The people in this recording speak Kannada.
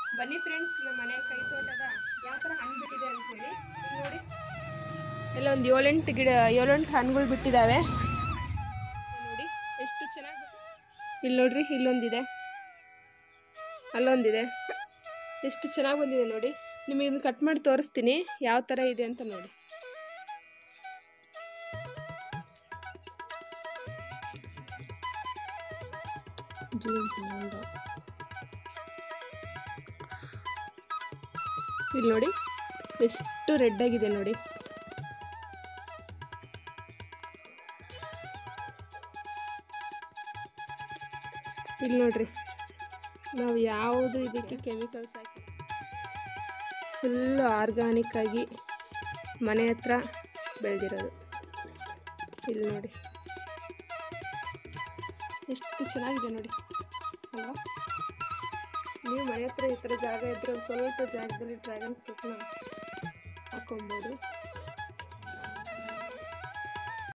ಬನ್ನಿ ಫ್ರೆಂಡ್ಸ್ ನಮ್ಮ ಮನೆ ಕೈ ತೋಟದ ಯಾವ ಥರ ಹಣ್ಣು ಬಿಟ್ಟಿದೆ ಅಂತೇಳಿ ಇಲ್ಲಿ ನೋಡಿ ಎಲ್ಲ ಒಂದು ಏಳೆಂಟು ಗಿಡ ಏಳೆಂಟು ಹಣ್ಣುಗಳು ಬಿಟ್ಟಿದ್ದಾವೆ ನೋಡಿ ಎಷ್ಟು ಚೆನ್ನಾಗಿ ಇಲ್ಲಿ ನೋಡ್ರಿ ಇಲ್ಲೊಂದಿದೆ ಅಲ್ಲೊಂದಿದೆ ಎಷ್ಟು ಚೆನ್ನಾಗಿ ಬಂದಿದೆ ನೋಡಿ ನಿಮಗೆ ಇದನ್ನ ಕಟ್ ಮಾಡಿ ತೋರಿಸ್ತೀನಿ ಯಾವ ಥರ ಇದೆ ಅಂತ ನೋಡಿ ಇಲ್ಲಿ ನೋಡಿ ಎಷ್ಟು ರೆಡ್ ಆಗಿದೆ ನೋಡಿ ಇಲ್ಲಿ ನೋಡ್ರಿ ನಾವು ಯಾವುದು ಇದಕ್ಕೆ ಕೆಮಿಕಲ್ಸ್ ಹಾಕಿ ಫುಲ್ಲು ಆರ್ಗಾನಿಕ್ ಆಗಿ ಮನೆ ಹತ್ರ ಬೆಳೆದಿರೋದು ಇಲ್ಲಿ ನೋಡಿ ಎಷ್ಟು ಚೆನ್ನಾಗಿದೆ ನೋಡಿ ಅಲ್ವಾ ನೀವು ಮನೆ ಹತ್ರ ಈ ಥರ ಜಾಗ ಇದ್ದರೆ ಒಂದು ಸ್ವಲ್ಪ ಜಾಗದಲ್ಲಿ ಡ್ರ್ಯಾಗನ್ ಫ್ರೂಟ್ನ ಹಾಕೊಬೋದು